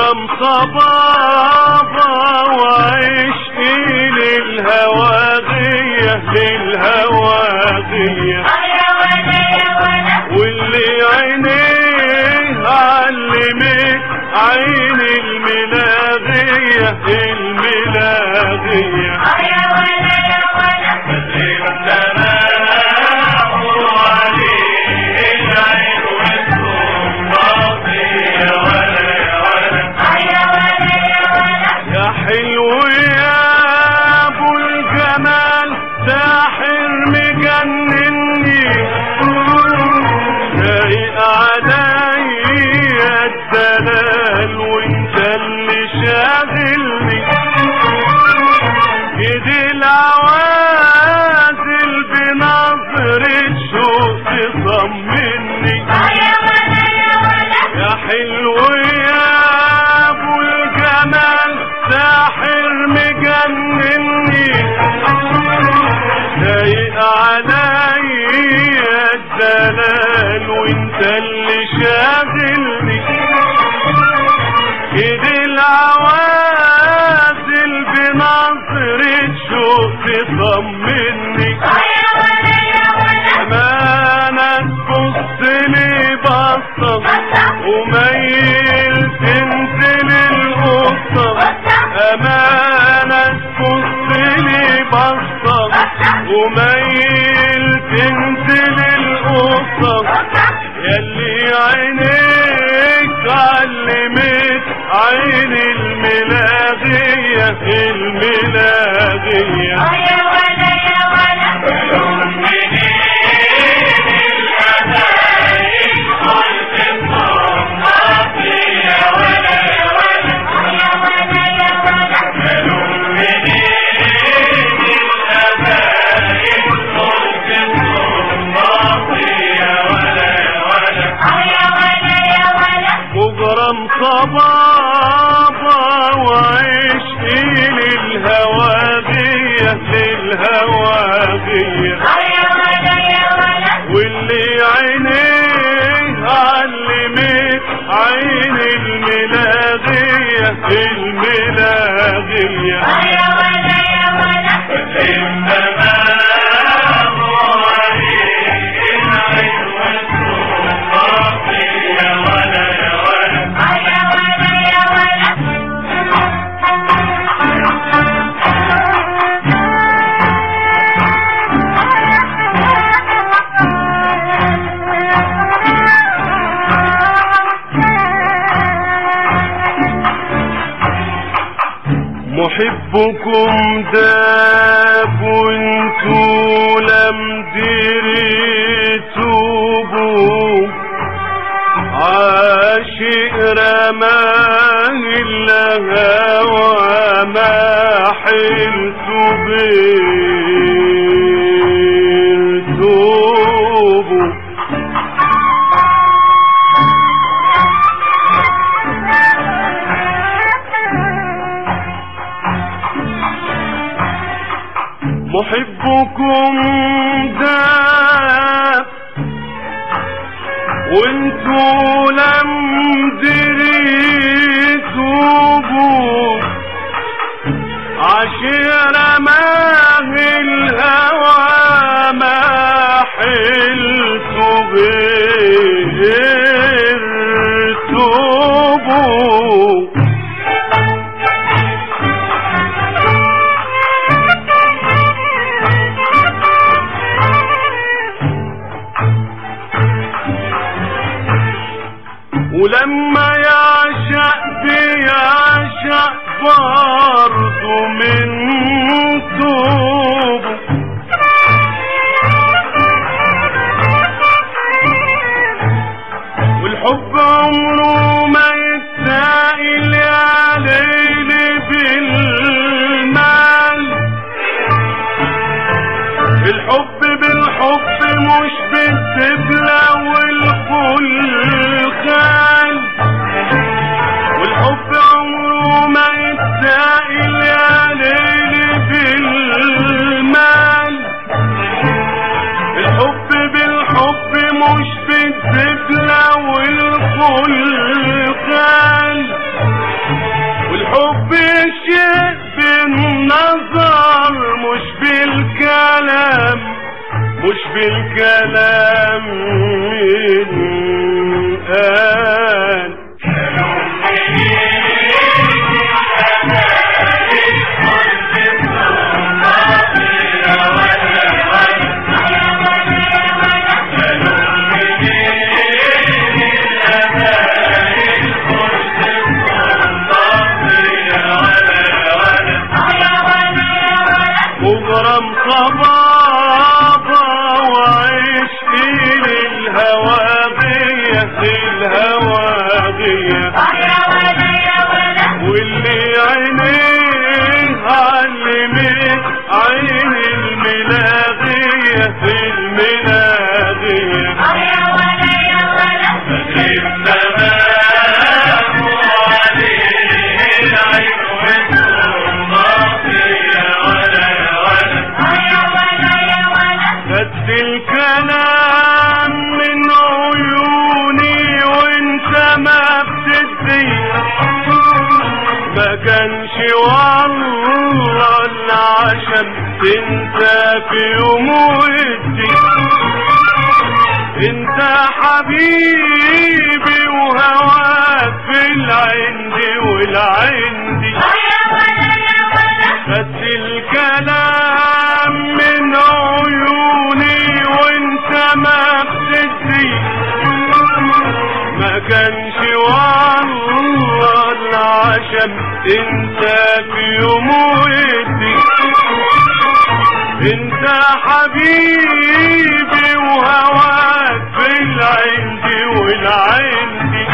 مغرم صبابة وعشقي للهواغية للهواغية واللي عينيه علمت عين الملاغية الملاغية يا حلو يا ابو الجمال ساحر مجنني رايق عليا الدلال وانت اللي شاغلني ايدي العوازل بنظرة شوق تطمني يا حلو يا ابو الجمال ساحر مجنني ضايق عليا الدلال وانت اللي شاغلني ايدي العوازل بنظرة شوق تطمني امانة تبص لي بصة وميل تنزل القصة امانة تبص لي بصة وميل تنزل القصة يلي عينيك علمت عين الملاغية الملاغية مجرم صبابة وعشقي للهواغية للهواغية واللي عينيه علمت عين الملاغية الملاغية محبكم داب وانتو لم دريتوبوا عاشق رماه الهوى ما حلت بيرتوبوا محبكم داب وانتو لم دريتوبوا عشيرة ما الهوى ما حلت بيرتوبوا ولما يعشق بيعشق برضه من توبه والحب عمره ما يتسائل يا ليل بالمال الحب بالحب مش بالدبلة والكل خال والحب عمره ما يتسائل يا ليل بالمال الحب بالحب مش بالدبلة والكل خال بالكلام من قال مغرم صبابة وعشقي للهواغية للهواغية واللي عينيه علمت عين الملاغية في الملاغية خدت الكلام من عيوني وانت ما بتدي ما كانش والله العشم تنسى في يوم ودي انت حبيبي وهواك في العندي والعندي خدت الكلام من عيوني وانت ما بتدي ما كانش والله العشم انت في يوم ودي انت حبيبي وهواك في العندي والعندي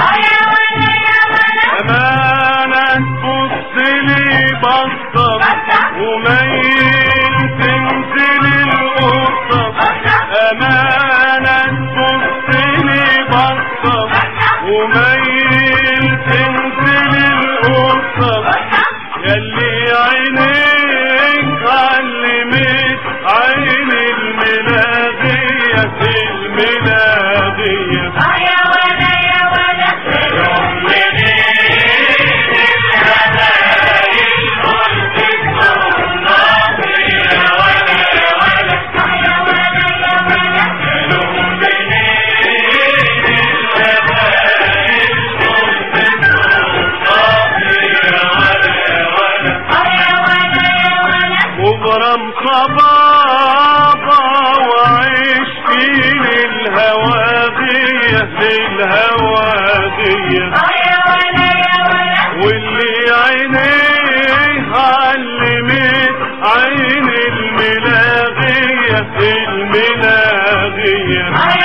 أمانة تبص لي بصة وميل تنزل القصة أمانة تبص لي بصة وميل تنزل القصة يلي عينيك علمت عين الملاغية الملاغية مغرم صبابة وعشقي للهواغية للهواغية واللي عينيه علمت عين الملاغية الملاغية